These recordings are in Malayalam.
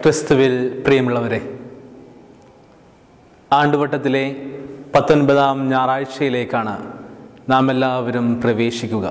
ക്രിസ്തുവിൽ പ്രിയമുള്ളവരെ ആണ്ടുവട്ടത്തിലെ പത്തൊൻപതാം ഞായറാഴ്ചയിലേക്കാണ് നാം എല്ലാവരും പ്രവേശിക്കുക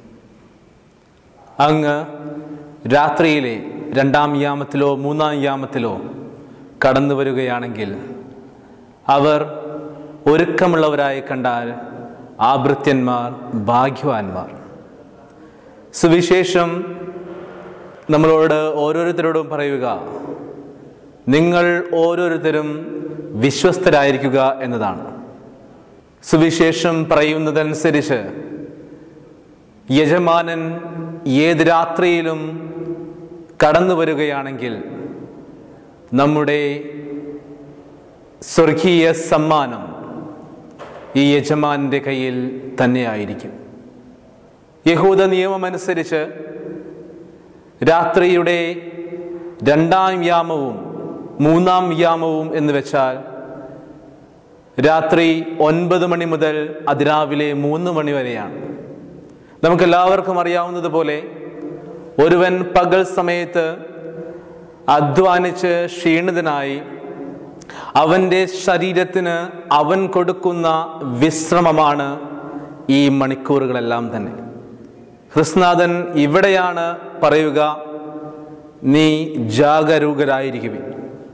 അങ്ങ് രാത്രിയിലെ രണ്ടാം യാമത്തിലോ മൂന്നാം യാമത്തിലോ കടന്നു വരികയാണെങ്കിൽ അവർ ഒരുക്കമുള്ളവരായി കണ്ടാൽ ആ ഭൃത്യന്മാർ ഭാഗ്യവാന്മാർ സുവിശേഷം നമ്മളോട് ഓരോരുത്തരോടും പറയുക നിങ്ങൾ ഓരോരുത്തരും വിശ്വസ്തരായിരിക്കുക എന്നതാണ് സുവിശേഷം പറയുന്നതനുസരിച്ച് യജമാനൻ ഏത് രാത്രിയിലും കടന്നു വരികയാണെങ്കിൽ നമ്മുടെ സ്വർഗീയ സമ്മാനം ഈ യജമാനൻ്റെ കയ്യിൽ തന്നെയായിരിക്കും യഹൂദ നിയമമനുസരിച്ച് രാത്രിയുടെ രണ്ടാം യാമവും മൂന്നാം യാമവും എന്ന് വെച്ചാൽ രാത്രി ഒൻപത് മണി മുതൽ അതിരാവിലെ മൂന്ന് മണി വരെയാണ് നമുക്കെല്ലാവർക്കും അറിയാവുന്നതുപോലെ ഒരുവൻ പകൽ സമയത്ത് അധ്വാനിച്ച് ക്ഷീണിതനായി അവൻ്റെ ശരീരത്തിന് അവൻ കൊടുക്കുന്ന വിശ്രമമാണ് ഈ മണിക്കൂറുകളെല്ലാം തന്നെ ക്രിസ്നാഥൻ ഇവിടെയാണ് പറയുക നീ ജാഗരൂകരായിരിക്കുവിൻ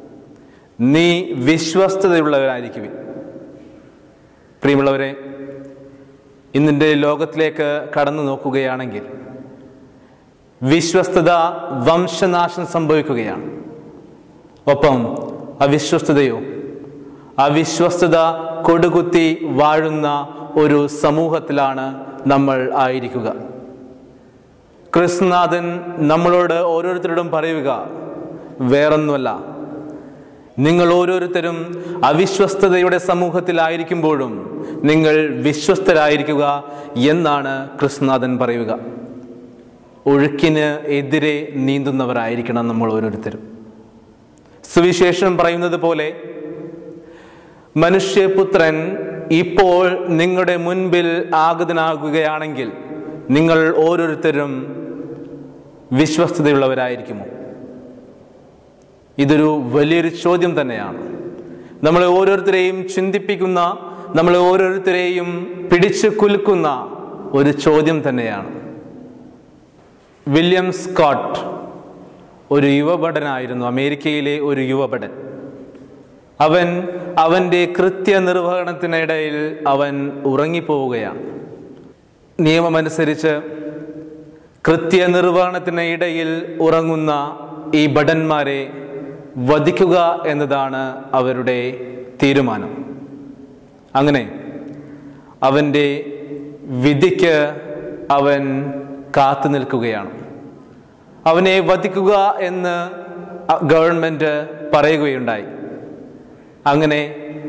നീ വിശ്വസ്തതയുള്ളവരായിരിക്കുവിൻ പ്രിയമുള്ളവരെ ഇന്നിൻ്റെ ലോകത്തിലേക്ക് കടന്നു നോക്കുകയാണെങ്കിൽ വിശ്വസ്തത വംശനാശം സംഭവിക്കുകയാണ് ഒപ്പം അവിശ്വസ്തതയോ അവിശ്വസ്തത കൊടുകുത്തി വാഴുന്ന ഒരു സമൂഹത്തിലാണ് നമ്മൾ ആയിരിക്കുക ക്രിസ്തുനാഥൻ നമ്മളോട് ഓരോരുത്തരോടും പറയുക വേറൊന്നുമല്ല നിങ്ങൾ ഓരോരുത്തരും അവിശ്വസ്തതയുടെ സമൂഹത്തിലായിരിക്കുമ്പോഴും നിങ്ങൾ വിശ്വസ്തരായിരിക്കുക എന്നാണ് കൃഷ്ണനാഥൻ പറയുക ഒഴുക്കിന് എതിരെ നീന്തുന്നവരായിരിക്കണം നമ്മൾ ഓരോരുത്തരും സുവിശേഷം പറയുന്നത് പോലെ മനുഷ്യപുത്രൻ ഇപ്പോൾ നിങ്ങളുടെ മുൻപിൽ ആഗതനാകുകയാണെങ്കിൽ നിങ്ങൾ ഓരോരുത്തരും വിശ്വസ്തതയുള്ളവരായിരിക്കുമോ ഇതൊരു വലിയൊരു ചോദ്യം തന്നെയാണ് നമ്മളെ ഓരോരുത്തരെയും ചിന്തിപ്പിക്കുന്ന നമ്മളെ ഓരോരുത്തരെയും പിടിച്ചു കുലുക്കുന്ന ഒരു ചോദ്യം തന്നെയാണ് വില്യം സ്കോട്ട് ഒരു യുവഭടനായിരുന്നു അമേരിക്കയിലെ ഒരു യുവഭടൻ അവൻ അവൻ്റെ കൃത്യനിർവഹണത്തിനിടയിൽ അവൻ ഉറങ്ങിപ്പോവുകയാണ് നിയമമനുസരിച്ച് കൃത്യനിർവഹണത്തിനിടയിൽ ഉറങ്ങുന്ന ഈ ഭടന്മാരെ വധിക്കുക എന്നതാണ് അവരുടെ തീരുമാനം അങ്ങനെ അവൻ്റെ വിധിക്ക് അവൻ കാത്തു നിൽക്കുകയാണ് അവനെ വധിക്കുക എന്ന് ഗവൺമെൻറ് പറയുകയുണ്ടായി അങ്ങനെ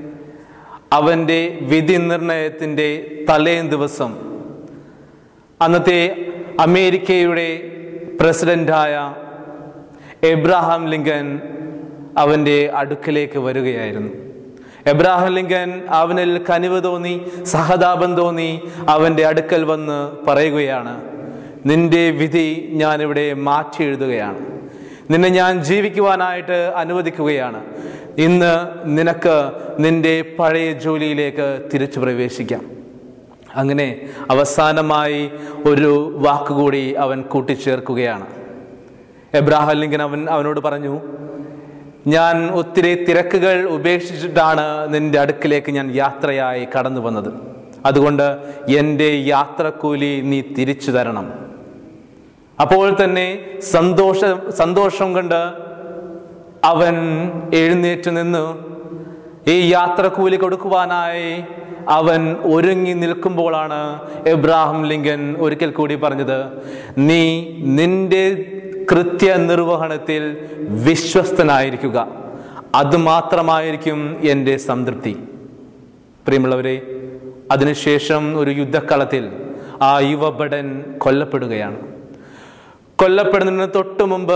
അവൻ്റെ വിധി നിർണയത്തിൻ്റെ തലേ ദിവസം അന്നത്തെ അമേരിക്കയുടെ പ്രസിഡൻ്റായ എബ്രാഹാം ലിങ്കൻ അവൻ്റെ അടുക്കലേക്ക് വരികയായിരുന്നു എബ്രാഹാം ലിങ്കൻ അവനിൽ കനിവ് തോന്നി സഹതാപം തോന്നി അവൻ്റെ അടുക്കൽ വന്ന് പറയുകയാണ് നിന്റെ വിധി ഞാനിവിടെ മാറ്റി എഴുതുകയാണ് നിന്നെ ഞാൻ ജീവിക്കുവാനായിട്ട് അനുവദിക്കുകയാണ് ഇന്ന് നിനക്ക് നിന്റെ പഴയ ജോലിയിലേക്ക് തിരിച്ചു പ്രവേശിക്കാം അങ്ങനെ അവസാനമായി ഒരു വാക്കുകൂടി അവൻ കൂട്ടിച്ചേർക്കുകയാണ് എബ്രാഹാം ലിങ്കൻ അവൻ അവനോട് പറഞ്ഞു ഞാൻ ഒത്തിരി തിരക്കുകൾ ഉപേക്ഷിച്ചിട്ടാണ് നിന്റെ അടുക്കിലേക്ക് ഞാൻ യാത്രയായി കടന്നു വന്നത് അതുകൊണ്ട് എൻ്റെ യാത്രക്കൂലി നീ തിരിച്ചു തരണം അപ്പോൾ തന്നെ സന്തോഷ സന്തോഷം കൊണ്ട് അവൻ എഴുന്നേറ്റ് നിന്ന് ഈ യാത്രക്കൂലി കൊടുക്കുവാനായി അവൻ ഒരുങ്ങി നിൽക്കുമ്പോഴാണ് എബ്രാഹിം ലിങ്കൻ ഒരിക്കൽ കൂടി പറഞ്ഞത് നീ നിന്റെ കൃത്യ നിർവഹണത്തിൽ വിശ്വസ്തനായിരിക്കുക അതുമാത്രമായിരിക്കും എൻ്റെ സംതൃപ്തി പ്രിയമുള്ളവരെ അതിനുശേഷം ഒരു യുദ്ധക്കളത്തിൽ ആ യുവഭടൻ കൊല്ലപ്പെടുകയാണ് കൊല്ലപ്പെടുന്നതിന് തൊട്ടു മുമ്പ്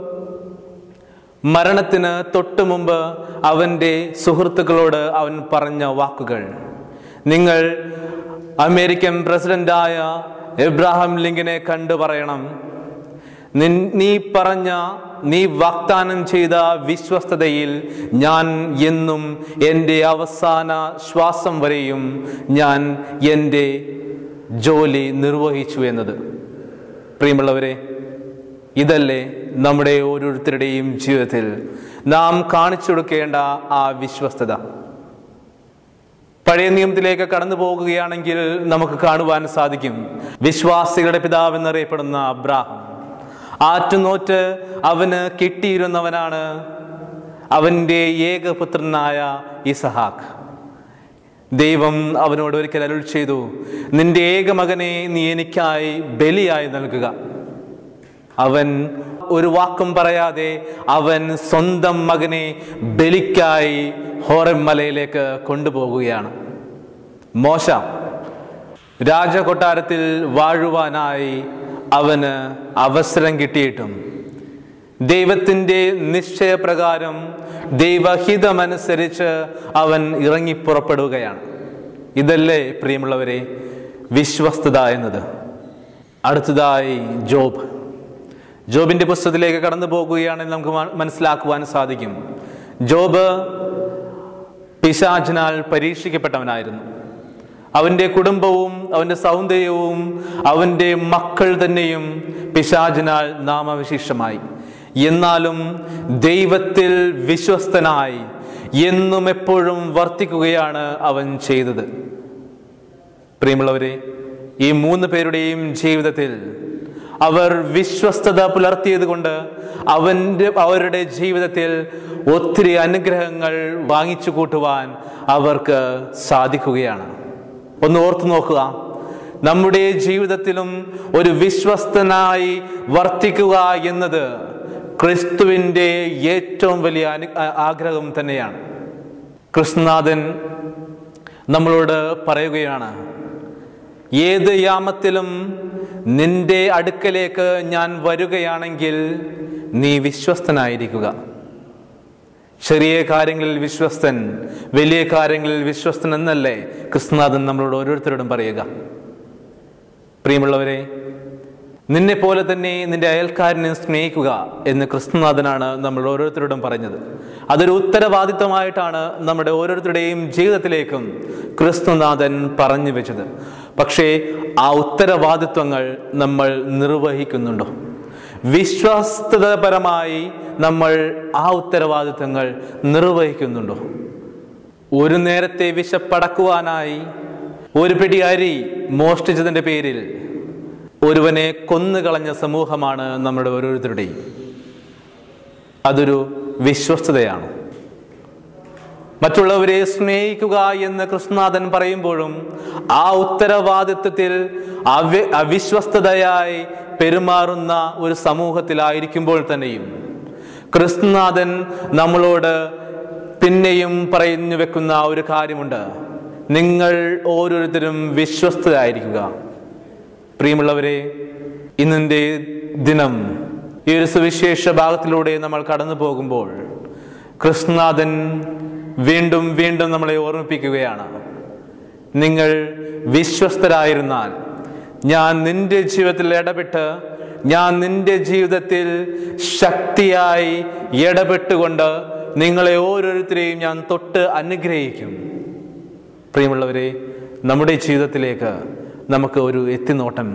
മരണത്തിന് തൊട്ടു മുമ്പ് അവൻ്റെ സുഹൃത്തുക്കളോട് അവൻ പറഞ്ഞ വാക്കുകൾ നിങ്ങൾ അമേരിക്കൻ പ്രസിഡന്റായ എബ്രാഹാം ലിങ്കനെ കണ്ടു പറയണം നിൻ- നീ പറഞ്ഞ നീ വാഗ്ദാനം ചെയ്ത വിശ്വസ്തതയിൽ ഞാൻ എന്നും എൻ്റെ അവസാന ശ്വാസം വരെയും ഞാൻ എൻ്റെ ജോലി നിർവഹിച്ചു എന്നത് പ്രിയമുള്ളവരെ ഇതല്ലേ നമ്മുടെ ഓരോരുത്തരുടെയും ജീവിതത്തിൽ നാം കാണിച്ചു കൊടുക്കേണ്ട ആ വിശ്വസ്തത പഴയ നിയമത്തിലേക്ക് കടന്നു പോകുകയാണെങ്കിൽ നമുക്ക് കാണുവാൻ സാധിക്കും വിശ്വാസികളുടെ പിതാവ് എന്നറിയപ്പെടുന്ന അബ്രാഹം ആറ്റുനോറ്റ് അവന് കിട്ടിയിരുന്നവനാണ് അവൻ്റെ ഏകപുത്രനായ ഇസഹാക്ക് ദൈവം അവനോട് ഒരിക്കൽ അരുൾ ചെയ്തു നിന്റെ ഏകമകനെ നീ എനിക്കായി ബലിയായി നൽകുക അവൻ ഒരു വാക്കും പറയാതെ അവൻ സ്വന്തം മകനെ ബലിക്കായി ഹോറം മലയിലേക്ക് കൊണ്ടുപോകുകയാണ് മോശ രാജകൊട്ടാരത്തിൽ വാഴുവാനായി അവന് അവസരം കിട്ടിയിട്ടും ദൈവത്തിൻ്റെ നിശ്ചയപ്രകാരം ദൈവഹിതമനുസരിച്ച് അവൻ ഇറങ്ങി പുറപ്പെടുകയാണ് ഇതല്ലേ പ്രിയമുള്ളവരെ വിശ്വസ്തത എന്നത് അടുത്തതായി ജോബ് ജോബിന്റെ പുസ്തകത്തിലേക്ക് കടന്നു പോകുകയാണെങ്കിൽ നമുക്ക് മ- മനസ്സിലാക്കുവാൻ സാധിക്കും ജോബ് പിശാചിനാൽ പരീക്ഷിക്കപ്പെട്ടവനായിരുന്നു അവൻ്റെ കുടുംബവും അവൻ്റെ സൗന്ദര്യവും അവൻ്റെ മക്കൾ തന്നെയും പിശാചിനാൽ നാമവിശേഷമായി എന്നാലും ദൈവത്തിൽ വിശ്വസ്തനായി എന്നും എപ്പോഴും വർത്തിക്കുകയാണ് അവൻ ചെയ്തത് പ്രിയമുള്ളവരെ ഈ മൂന്ന് പേരുടെയും ജീവിതത്തിൽ അവർ വിശ്വസ്തത പുലർത്തിയത് കൊണ്ട് അവൻ്റെ അവരുടെ ജീവിതത്തിൽ ഒത്തിരി അനുഗ്രഹങ്ങൾ വാങ്ങിച്ചു കൂട്ടുവാൻ അവർക്ക് സാധിക്കുകയാണ് ഒന്ന് ഓർത്തു നോക്കുക നമ്മുടെ ജീവിതത്തിലും ഒരു വിശ്വസ്തനായി വർത്തിക്കുക എന്നത് ക്രിസ്തുവിൻ്റെ ഏറ്റവും വലിയ അനു ആ- ആഗ്രഹം തന്നെയാണ് കൃഷ്ണനാഥൻ നമ്മളോട് പറയുകയാണ് ഏത് യാമത്തിലും നിന്റെ അടുക്കലേക്ക് ഞാൻ വരികയാണെങ്കിൽ നീ വിശ്വസ്തനായിരിക്കുക ചെറിയ കാര്യങ്ങളിൽ വിശ്വസ്തൻ വലിയ കാര്യങ്ങളിൽ വിശ്വസ്തൻ എന്നല്ലേ കൃഷ്ണനാഥൻ നമ്മളോട് ഓരോരുത്തരോടും പറയുക പ്രിയമുള്ളവരെ നിന്നെ പോലെ തന്നെ നിന്റെ അയൽക്കാരനെ സ്നേഹിക്കുക എന്ന് കൃഷ്ണനാഥനാണ് നമ്മൾ ഓരോരുത്തരോടും പറഞ്ഞത് അതൊരു ഉത്തരവാദിത്തമായിട്ടാണ് നമ്മുടെ ഓരോരുത്തരുടെയും ജീവിതത്തിലേക്കും ക്രിസ്തുനാഥൻ പറഞ്ഞു വെച്ചത് പക്ഷേ ആ ഉത്തരവാദിത്വങ്ങൾ നമ്മൾ നിർവഹിക്കുന്നുണ്ടോ വിശ്വസ്തതപരമായി നമ്മൾ ആ ഉത്തരവാദിത്വങ്ങൾ നിർവഹിക്കുന്നുണ്ടോ ഒരു നേരത്തെ വിശപ്പടക്കുവാനായി ഒരു പിടി അരി മോഷ്ടിച്ചതിൻ്റെ പേരിൽ ഒരുവനെ കൊന്നുകളഞ്ഞ സമൂഹമാണ് നമ്മുടെ ഓരോരുത്തരുടെയും അതൊരു വിശ്വസ്തതയാണ് മറ്റുള്ളവരെ സ്നേഹിക്കുക എന്ന് കൃഷ്ണനാഥൻ പറയുമ്പോഴും ആ ഉത്തരവാദിത്വത്തിൽ അവ അവിശ്വസ്തതയായി പെരുമാറുന്ന ഒരു സമൂഹത്തിലായിരിക്കുമ്പോൾ തന്നെയും കൃഷ്ണനാഥൻ നമ്മളോട് പിന്നെയും പറഞ്ഞു വെക്കുന്ന ഒരു കാര്യമുണ്ട് നിങ്ങൾ ഓരോരുത്തരും വിശ്വസ്തരായിരിക്കുക പ്രിയമുള്ളവരെ ഇന്നിൻ്റെ ദിനം ഈ ഒരു സുവിശേഷ ഭാഗത്തിലൂടെ നമ്മൾ കടന്നു പോകുമ്പോൾ കൃഷ്ണനാഥൻ വീണ്ടും വീണ്ടും നമ്മളെ ഓർമ്മിപ്പിക്കുകയാണ് നിങ്ങൾ വിശ്വസ്തരായിരുന്നാൽ ഞാൻ നിന്റെ ജീവിതത്തിൽ ഇടപെട്ട് ഞാൻ നിന്റെ ജീവിതത്തിൽ ശക്തിയായി ഇടപെട്ടുകൊണ്ട് നിങ്ങളെ ഓരോരുത്തരെയും ഞാൻ തൊട്ട് അനുഗ്രഹിക്കും പ്രിയമുള്ളവരെ നമ്മുടെ ജീവിതത്തിലേക്ക് നമുക്ക് ഒരു എത്തിനോട്ടം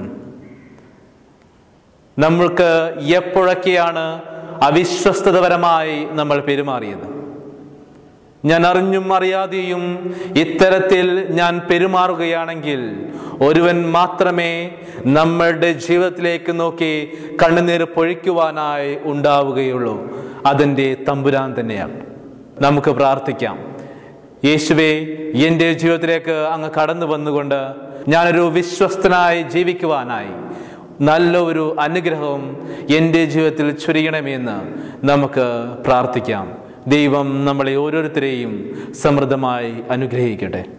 നമ്മൾക്ക് എപ്പോഴൊക്കെയാണ് അവിശ്വസ്തതപരമായി നമ്മൾ പെരുമാറിയത് ഞാൻ അറിഞ്ഞും അറിയാതെയും ഇത്തരത്തിൽ ഞാൻ പെരുമാറുകയാണെങ്കിൽ ഒരുവൻ മാത്രമേ നമ്മളുടെ ജീവിതത്തിലേക്ക് നോക്കി കണ്ണുനീർ പൊഴിക്കുവാനായി ഉണ്ടാവുകയുള്ളൂ അതിൻ്റെ തമ്പുരാൻ തന്നെയാണ് നമുക്ക് പ്രാർത്ഥിക്കാം യേശുവെ എൻ്റെ ജീവിതത്തിലേക്ക് അങ്ങ് കടന്നു വന്നുകൊണ്ട് ഞാനൊരു വിശ്വസ്തനായി ജീവിക്കുവാനായി നല്ല ഒരു അനുഗ്രഹവും എൻ്റെ ജീവിതത്തിൽ ചൊരിയണമെന്ന് നമുക്ക് പ്രാർത്ഥിക്കാം ദൈവം നമ്മളെ ഓരോരുത്തരെയും സമൃദ്ധമായി അനുഗ്രഹിക്കട്ടെ